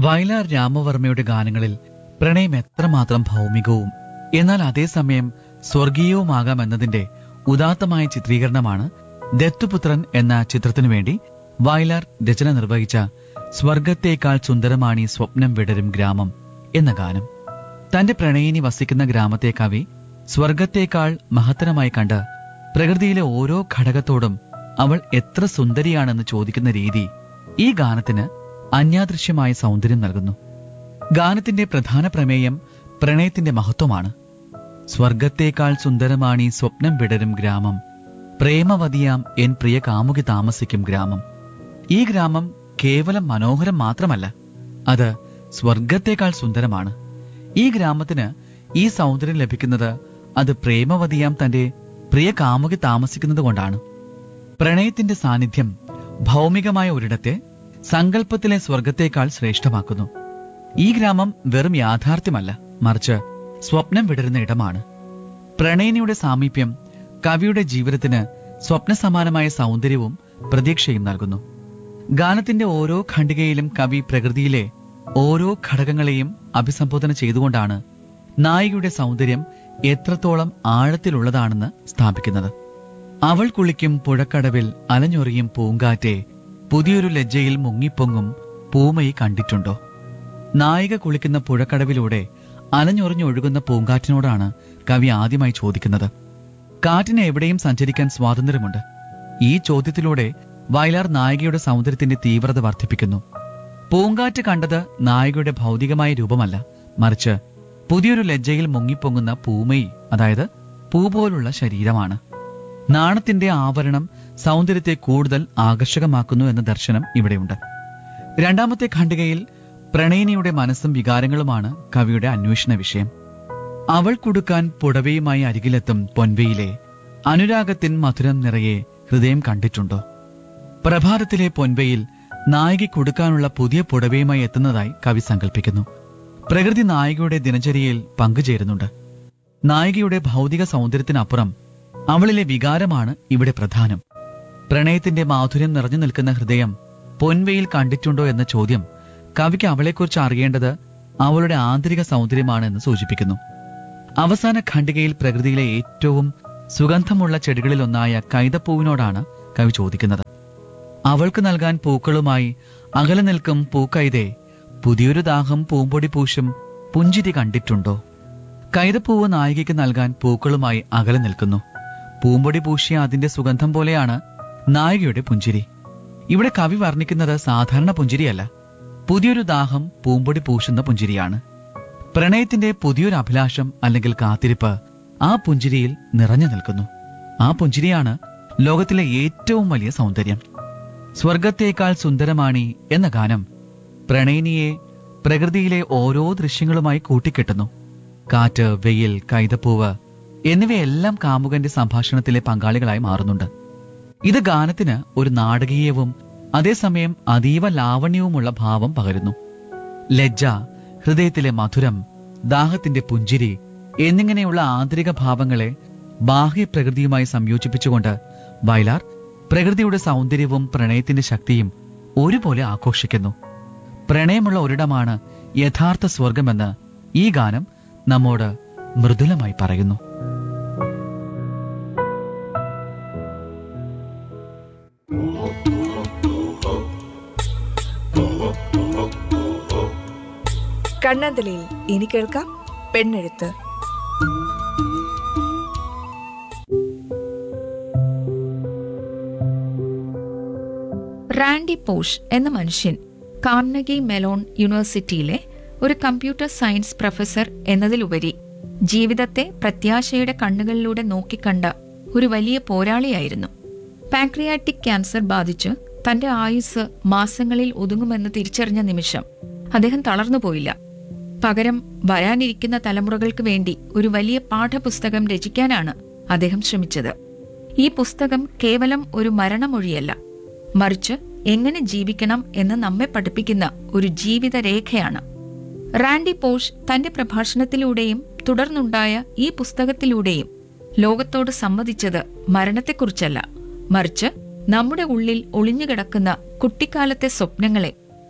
വയലാർ രാമവർമ്മയുടെ ഗാനങ്ങളിൽ പ്രണയം എത്രമാത്രം ഭൗമികവും എന്നാൽ അതേസമയം സ്വർഗീയവുമാകാമെന്നതിന്റെ ഉദാത്തമായ ചിത്രീകരണമാണ് ദത്തുപുത്രൻ എന്ന ചിത്രത്തിനു വേണ്ടി വയലാർ രചന നിർവഹിച്ച സ്വർഗത്തേക്കാൾ സുന്ദരമാണി സ്വപ്നം വിടരും ഗ്രാമം എന്ന ഗാനം തന്റെ പ്രണയിനി വസിക്കുന്ന ഗ്രാമത്തെ കവി സ്വർഗത്തേക്കാൾ മഹത്തരമായി കണ്ട് പ്രകൃതിയിലെ ഓരോ ഘടകത്തോടും അവൾ എത്ര സുന്ദരിയാണെന്ന് ചോദിക്കുന്ന രീതി ഈ ഗാനത്തിന് അന്യാദൃശ്യമായ സൗന്ദര്യം നൽകുന്നു ഗാനത്തിന്റെ പ്രധാന പ്രമേയം പ്രണയത്തിന്റെ മഹത്വമാണ് സ്വർഗത്തേക്കാൾ സുന്ദരമാണീ സ്വപ്നം വിടരും ഗ്രാമം പ്രേമവതിയാം എൻ പ്രിയ കാമുകി താമസിക്കും ഗ്രാമം ഈ ഗ്രാമം കേവലം മനോഹരം മാത്രമല്ല അത് സ്വർഗത്തേക്കാൾ സുന്ദരമാണ് ഈ ഗ്രാമത്തിന് ഈ സൗന്ദര്യം ലഭിക്കുന്നത് അത് പ്രേമവതിയാം തന്റെ പ്രിയ കാമുകി താമസിക്കുന്നത് കൊണ്ടാണ് പ്രണയത്തിന്റെ സാന്നിധ്യം ഭൗമികമായ ഒരിടത്തെ സങ്കല്പത്തിലെ സ്വർഗത്തേക്കാൾ ശ്രേഷ്ഠമാക്കുന്നു ഈ ഗ്രാമം വെറും യാഥാർത്ഥ്യമല്ല മറിച്ച് സ്വപ്നം വിടരുന്ന ഇടമാണ് പ്രണയിനിയുടെ സാമീപ്യം കവിയുടെ ജീവിതത്തിന് സ്വപ്നസമാനമായ സൗന്ദര്യവും പ്രതീക്ഷയും നൽകുന്നു ഗാനത്തിന്റെ ഓരോ ഖണ്ഡികയിലും കവി പ്രകൃതിയിലെ ഓരോ ഘടകങ്ങളെയും അഭിസംബോധന ചെയ്തുകൊണ്ടാണ് നായികയുടെ സൗന്ദര്യം എത്രത്തോളം ആഴത്തിലുള്ളതാണെന്ന് സ്ഥാപിക്കുന്നത് അവൾ കുളിക്കും പുഴക്കടവിൽ അലഞ്ഞൊറിയും പൂങ്കാറ്റെ പുതിയൊരു ലജ്ജയിൽ മുങ്ങിപ്പൊങ്ങും പൂമയി കണ്ടിട്ടുണ്ടോ നായിക കുളിക്കുന്ന പുഴക്കടവിലൂടെ അലഞ്ഞൊറിഞ്ഞൊഴുകുന്ന പൂങ്കാറ്റിനോടാണ് കവി ആദ്യമായി ചോദിക്കുന്നത് കാറ്റിന് എവിടെയും സഞ്ചരിക്കാൻ സ്വാതന്ത്ര്യമുണ്ട് ഈ ചോദ്യത്തിലൂടെ വയലാർ നായികയുടെ സൗന്ദര്യത്തിന്റെ തീവ്രത വർദ്ധിപ്പിക്കുന്നു പൂങ്കാറ്റ് കണ്ടത് നായികയുടെ ഭൗതികമായ രൂപമല്ല മറിച്ച് പുതിയൊരു ലജ്ജയിൽ മുങ്ങിപ്പൊങ്ങുന്ന പൂമയി അതായത് പൂ പോലുള്ള ശരീരമാണ് നാണത്തിന്റെ ആവരണം സൗന്ദര്യത്തെ കൂടുതൽ ആകർഷകമാക്കുന്നു എന്ന ദർശനം ഇവിടെയുണ്ട് രണ്ടാമത്തെ ഖണ്ഡികയിൽ പ്രണയിനിയുടെ മനസ്സും വികാരങ്ങളുമാണ് കവിയുടെ അന്വേഷണ വിഷയം അവൾ കൊടുക്കാൻ പുടവയുമായി അരികിലെത്തും പൊൻവയിലെ അനുരാഗത്തിൻ മധുരം നിറയെ ഹൃദയം കണ്ടിട്ടുണ്ടോ പ്രഭാതത്തിലെ പൊൻവയിൽ നായിക കൊടുക്കാനുള്ള പുതിയ പുടവയുമായി എത്തുന്നതായി കവി സങ്കല്പിക്കുന്നു പ്രകൃതി നായികയുടെ ദിനചര്യയിൽ പങ്കുചേരുന്നുണ്ട് നായികയുടെ ഭൗതിക സൗന്ദര്യത്തിനപ്പുറം അവളിലെ വികാരമാണ് ഇവിടെ പ്രധാനം പ്രണയത്തിന്റെ മാധുര്യം നിറഞ്ഞു നിൽക്കുന്ന ഹൃദയം പൊൻവയിൽ കണ്ടിട്ടുണ്ടോ എന്ന ചോദ്യം കവിക്ക് അവളെക്കുറിച്ച് അറിയേണ്ടത് അവളുടെ ആന്തരിക സൗന്ദര്യമാണ് എന്ന് സൂചിപ്പിക്കുന്നു അവസാന ഖണ്ഡികയിൽ പ്രകൃതിയിലെ ഏറ്റവും സുഗന്ധമുള്ള ചെടികളിലൊന്നായ കൈതപ്പൂവിനോടാണ് കവി ചോദിക്കുന്നത് അവൾക്ക് നൽകാൻ പൂക്കളുമായി അകലെ നിൽക്കും പൂക്കൈതേ പുതിയൊരു ദാഹം പൂമ്പൊടി പൂശും പുഞ്ചിരി കണ്ടിട്ടുണ്ടോ കൈതപ്പൂവ് നായികയ്ക്ക് നൽകാൻ പൂക്കളുമായി അകലെ നിൽക്കുന്നു പൂമ്പൊടി പൂശിയ അതിന്റെ സുഗന്ധം പോലെയാണ് നായികയുടെ പുഞ്ചിരി ഇവിടെ കവി വർണ്ണിക്കുന്നത് സാധാരണ പുഞ്ചിരിയല്ല പുതിയൊരു ദാഹം പൂമ്പൊടി പൂശുന്ന പുഞ്ചിരിയാണ് പ്രണയത്തിന്റെ പുതിയൊരു അഭിലാഷം അല്ലെങ്കിൽ കാത്തിരിപ്പ് ആ പുഞ്ചിരിയിൽ നിറഞ്ഞു നിൽക്കുന്നു ആ പുഞ്ചിരിയാണ് ലോകത്തിലെ ഏറ്റവും വലിയ സൗന്ദര്യം സ്വർഗത്തേക്കാൾ സുന്ദരമാണി എന്ന ഗാനം പ്രണയിനിയെ പ്രകൃതിയിലെ ഓരോ ദൃശ്യങ്ങളുമായി കൂട്ടിക്കെട്ടുന്നു കാറ്റ് വെയിൽ കൈതപ്പൂവ് എന്നിവയെല്ലാം കാമുകന്റെ സംഭാഷണത്തിലെ പങ്കാളികളായി മാറുന്നുണ്ട് ഇത് ഗാനത്തിന് ഒരു നാടകീയവും അതേസമയം അതീവ ലാവണ്യവുമുള്ള ഭാവം പകരുന്നു ലജ്ജ ഹൃദയത്തിലെ മധുരം ദാഹത്തിന്റെ പുഞ്ചിരി എന്നിങ്ങനെയുള്ള ആന്തരിക ഭാവങ്ങളെ ബാഹ്യപ്രകൃതിയുമായി സംയോജിപ്പിച്ചുകൊണ്ട് വയലാർ പ്രകൃതിയുടെ സൗന്ദര്യവും പ്രണയത്തിന്റെ ശക്തിയും ഒരുപോലെ ആഘോഷിക്കുന്നു പ്രണയമുള്ള ഒരിടമാണ് യഥാർത്ഥ സ്വർഗമെന്ന് ഈ ഗാനം നമ്മോട് മൃദുലമായി പറയുന്നു കണ്ണന്തലയിൽ ഇനി കേൾക്കാം പെണ്ണെഴുത്ത് റാൻഡി പോഷ് എന്ന മനുഷ്യൻ കാർണഗി മെലോൺ യൂണിവേഴ്സിറ്റിയിലെ ഒരു കമ്പ്യൂട്ടർ സയൻസ് പ്രൊഫസർ എന്നതിലുപരി ജീവിതത്തെ പ്രത്യാശയുടെ കണ്ണുകളിലൂടെ നോക്കിക്കണ്ട ഒരു വലിയ പോരാളിയായിരുന്നു പാൻക്രിയാറ്റിക് ക്യാൻസർ ബാധിച്ച് തന്റെ ആയുസ് മാസങ്ങളിൽ ഒതുങ്ങുമെന്ന് തിരിച്ചറിഞ്ഞ നിമിഷം അദ്ദേഹം തളർന്നുപോയില്ല പകരം വരാനിരിക്കുന്ന തലമുറകൾക്ക് വേണ്ടി ഒരു വലിയ പാഠപുസ്തകം രചിക്കാനാണ് അദ്ദേഹം ശ്രമിച്ചത് ഈ പുസ്തകം കേവലം ഒരു മരണമൊഴിയല്ല മറിച്ച് എങ്ങനെ ജീവിക്കണം എന്ന് നമ്മെ പഠിപ്പിക്കുന്ന ഒരു ജീവിതരേഖയാണ് റാൻഡി പോഷ് തന്റെ പ്രഭാഷണത്തിലൂടെയും തുടർന്നുണ്ടായ ഈ പുസ്തകത്തിലൂടെയും ലോകത്തോട് സമ്മതിച്ചത് മരണത്തെക്കുറിച്ചല്ല മറിച്ച് നമ്മുടെ ഉള്ളിൽ ഒളിഞ്ഞുകിടക്കുന്ന കുട്ടിക്കാലത്തെ സ്വപ്നങ്ങളെ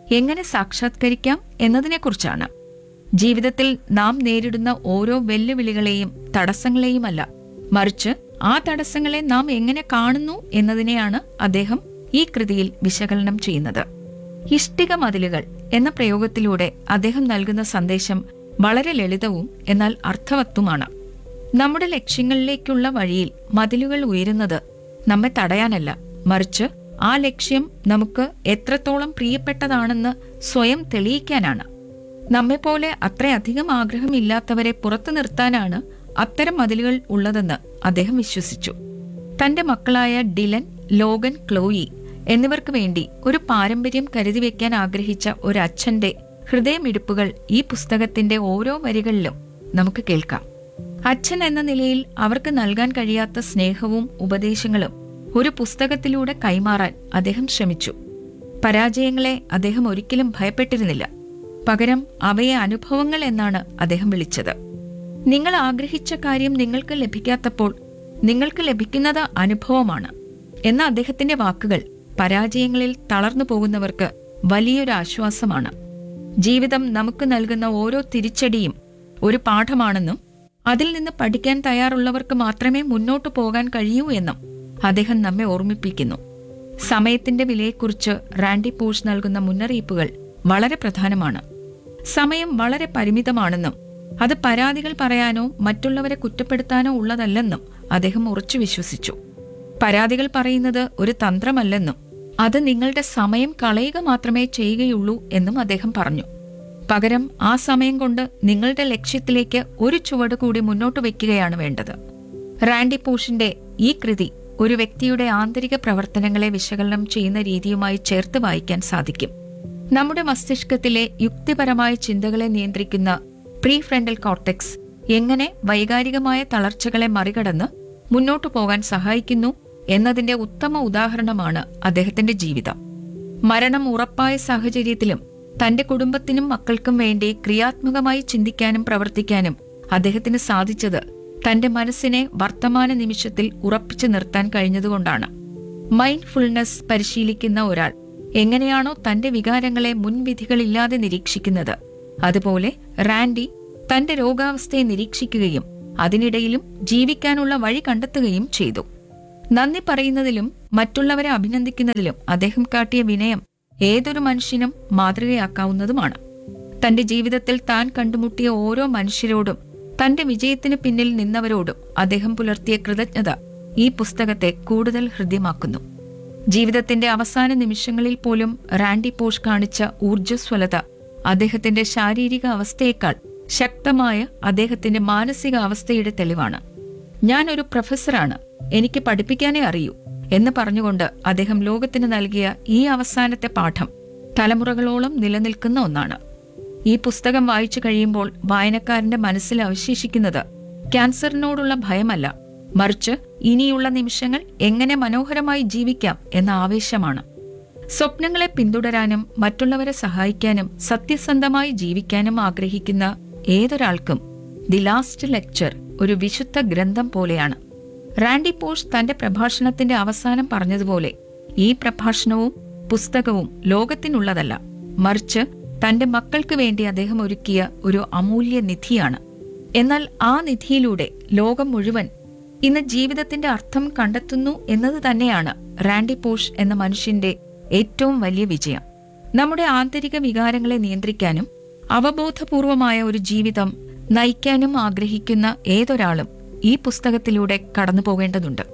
എങ്ങനെ സാക്ഷാത്കരിക്കാം എന്നതിനെക്കുറിച്ചാണ് ജീവിതത്തിൽ നാം നേരിടുന്ന ഓരോ വെല്ലുവിളികളെയും തടസ്സങ്ങളെയുമല്ല മറിച്ച് ആ തടസ്സങ്ങളെ നാം എങ്ങനെ കാണുന്നു എന്നതിനെയാണ് അദ്ദേഹം ഈ കൃതിയിൽ വിശകലനം ചെയ്യുന്നത് ഇഷ്ടിക മതിലുകൾ എന്ന പ്രയോഗത്തിലൂടെ അദ്ദേഹം നൽകുന്ന സന്ദേശം വളരെ ലളിതവും എന്നാൽ അർത്ഥവത്തുമാണ് നമ്മുടെ ലക്ഷ്യങ്ങളിലേക്കുള്ള വഴിയിൽ മതിലുകൾ ഉയരുന്നത് നമ്മെ തടയാനല്ല മറിച്ച് ആ ലക്ഷ്യം നമുക്ക് എത്രത്തോളം പ്രിയപ്പെട്ടതാണെന്ന് സ്വയം തെളിയിക്കാനാണ് നമ്മെപ്പോലെ അത്രയധികം ആഗ്രഹമില്ലാത്തവരെ പുറത്തു നിർത്താനാണ് അത്തരം മതിലുകൾ ഉള്ളതെന്ന് അദ്ദേഹം വിശ്വസിച്ചു തന്റെ മക്കളായ ഡിലൻ ലോഗൻ ക്ലോയി എന്നിവർക്ക് വേണ്ടി ഒരു പാരമ്പര്യം കരുതി വെക്കാൻ ആഗ്രഹിച്ച ഒരു അച്ഛന്റെ ഹൃദയമിടിപ്പുകൾ ഈ പുസ്തകത്തിന്റെ ഓരോ വരികളിലും നമുക്ക് കേൾക്കാം അച്ഛൻ എന്ന നിലയിൽ അവർക്ക് നൽകാൻ കഴിയാത്ത സ്നേഹവും ഉപദേശങ്ങളും ഒരു പുസ്തകത്തിലൂടെ കൈമാറാൻ അദ്ദേഹം ശ്രമിച്ചു പരാജയങ്ങളെ അദ്ദേഹം ഒരിക്കലും ഭയപ്പെട്ടിരുന്നില്ല പകരം അവയെ അനുഭവങ്ങൾ എന്നാണ് അദ്ദേഹം വിളിച്ചത് നിങ്ങൾ ആഗ്രഹിച്ച കാര്യം നിങ്ങൾക്ക് ലഭിക്കാത്തപ്പോൾ നിങ്ങൾക്ക് ലഭിക്കുന്നത് അനുഭവമാണ് എന്ന അദ്ദേഹത്തിന്റെ വാക്കുകൾ പരാജയങ്ങളിൽ തളർന്നു പോകുന്നവർക്ക് വലിയൊരു ആശ്വാസമാണ് ജീവിതം നമുക്ക് നൽകുന്ന ഓരോ തിരിച്ചടിയും ഒരു പാഠമാണെന്നും അതിൽ നിന്ന് പഠിക്കാൻ തയ്യാറുള്ളവർക്ക് മാത്രമേ മുന്നോട്ടു പോകാൻ കഴിയൂ എന്നും അദ്ദേഹം നമ്മെ ഓർമ്മിപ്പിക്കുന്നു സമയത്തിന്റെ വിലയെക്കുറിച്ച് റാൻഡി പോഷ് നൽകുന്ന മുന്നറിയിപ്പുകൾ വളരെ പ്രധാനമാണ് സമയം വളരെ പരിമിതമാണെന്നും അത് പരാതികൾ പറയാനോ മറ്റുള്ളവരെ കുറ്റപ്പെടുത്താനോ ഉള്ളതല്ലെന്നും അദ്ദേഹം ഉറച്ചു വിശ്വസിച്ചു പരാതികൾ പറയുന്നത് ഒരു തന്ത്രമല്ലെന്നും അത് നിങ്ങളുടെ സമയം കളയുക മാത്രമേ ചെയ്യുകയുള്ളൂ എന്നും അദ്ദേഹം പറഞ്ഞു പകരം ആ സമയം കൊണ്ട് നിങ്ങളുടെ ലക്ഷ്യത്തിലേക്ക് ഒരു ചുവട് കൂടി മുന്നോട്ട് വയ്ക്കുകയാണ് വേണ്ടത് റാൻഡി പൂഷിന്റെ ഈ കൃതി ഒരു വ്യക്തിയുടെ ആന്തരിക പ്രവർത്തനങ്ങളെ വിശകലനം ചെയ്യുന്ന രീതിയുമായി ചേർത്ത് വായിക്കാൻ സാധിക്കും നമ്മുടെ മസ്തിഷ്കത്തിലെ യുക്തിപരമായ ചിന്തകളെ നിയന്ത്രിക്കുന്ന പ്രീ ഫ്രണ്ടൽ കോർട്ടെക്സ് എങ്ങനെ വൈകാരികമായ തളർച്ചകളെ മറികടന്ന് മുന്നോട്ടു പോകാൻ സഹായിക്കുന്നു എന്നതിന്റെ ഉത്തമ ഉദാഹരണമാണ് അദ്ദേഹത്തിന്റെ ജീവിതം മരണം ഉറപ്പായ സാഹചര്യത്തിലും തന്റെ കുടുംബത്തിനും മക്കൾക്കും വേണ്ടി ക്രിയാത്മകമായി ചിന്തിക്കാനും പ്രവർത്തിക്കാനും അദ്ദേഹത്തിന് സാധിച്ചത് തന്റെ മനസ്സിനെ വർത്തമാന നിമിഷത്തിൽ ഉറപ്പിച്ചു നിർത്താൻ കഴിഞ്ഞതുകൊണ്ടാണ് മൈൻഡ്ഫുൾനെസ് പരിശീലിക്കുന്ന ഒരാൾ എങ്ങനെയാണോ തന്റെ വികാരങ്ങളെ മുൻവിധികളില്ലാതെ നിരീക്ഷിക്കുന്നത് അതുപോലെ റാൻഡി തന്റെ രോഗാവസ്ഥയെ നിരീക്ഷിക്കുകയും അതിനിടയിലും ജീവിക്കാനുള്ള വഴി കണ്ടെത്തുകയും ചെയ്തു നന്ദി പറയുന്നതിലും മറ്റുള്ളവരെ അഭിനന്ദിക്കുന്നതിലും അദ്ദേഹം കാട്ടിയ വിനയം ഏതൊരു മനുഷ്യനും മാതൃകയാക്കാവുന്നതുമാണ് തന്റെ ജീവിതത്തിൽ താൻ കണ്ടുമുട്ടിയ ഓരോ മനുഷ്യരോടും തന്റെ വിജയത്തിന് പിന്നിൽ നിന്നവരോടും അദ്ദേഹം പുലർത്തിയ കൃതജ്ഞത ഈ പുസ്തകത്തെ കൂടുതൽ ഹൃദ്യമാക്കുന്നു ജീവിതത്തിന്റെ അവസാന നിമിഷങ്ങളിൽ പോലും റാൻഡി പോഷ് കാണിച്ച ഊർജ്ജസ്വലത അദ്ദേഹത്തിന്റെ ശാരീരിക അവസ്ഥയേക്കാൾ ശക്തമായ അദ്ദേഹത്തിന്റെ മാനസിക അവസ്ഥയുടെ തെളിവാണ് ഞാൻ ഒരു പ്രൊഫസറാണ് എനിക്ക് പഠിപ്പിക്കാനേ അറിയൂ എന്ന് പറഞ്ഞുകൊണ്ട് അദ്ദേഹം ലോകത്തിന് നൽകിയ ഈ അവസാനത്തെ പാഠം തലമുറകളോളം നിലനിൽക്കുന്ന ഒന്നാണ് ഈ പുസ്തകം വായിച്ചു കഴിയുമ്പോൾ വായനക്കാരന്റെ മനസ്സിൽ അവശേഷിക്കുന്നത് ക്യാൻസറിനോടുള്ള ഭയമല്ല മറിച്ച് ഇനിയുള്ള നിമിഷങ്ങൾ എങ്ങനെ മനോഹരമായി ജീവിക്കാം എന്ന ആവേശമാണ് സ്വപ്നങ്ങളെ പിന്തുടരാനും മറ്റുള്ളവരെ സഹായിക്കാനും സത്യസന്ധമായി ജീവിക്കാനും ആഗ്രഹിക്കുന്ന ഏതൊരാൾക്കും ദി ലാസ്റ്റ് ലെക്ചർ ഒരു വിശുദ്ധ ഗ്രന്ഥം പോലെയാണ് റാൻഡി പോഷ് തന്റെ പ്രഭാഷണത്തിന്റെ അവസാനം പറഞ്ഞതുപോലെ ഈ പ്രഭാഷണവും പുസ്തകവും ലോകത്തിനുള്ളതല്ല മറിച്ച് തന്റെ മക്കൾക്ക് വേണ്ടി അദ്ദേഹം ഒരുക്കിയ ഒരു അമൂല്യ നിധിയാണ് എന്നാൽ ആ നിധിയിലൂടെ ലോകം മുഴുവൻ ഇന്ന് ജീവിതത്തിന്റെ അർത്ഥം കണ്ടെത്തുന്നു എന്നത് തന്നെയാണ് റാൻഡി പോഷ് എന്ന മനുഷ്യന്റെ ഏറ്റവും വലിയ വിജയം നമ്മുടെ ആന്തരിക വികാരങ്ങളെ നിയന്ത്രിക്കാനും അവബോധപൂർവമായ ഒരു ജീവിതം നയിക്കാനും ആഗ്രഹിക്കുന്ന ഏതൊരാളും ഈ പുസ്തകത്തിലൂടെ കടന്നു പോകേണ്ടതുണ്ട്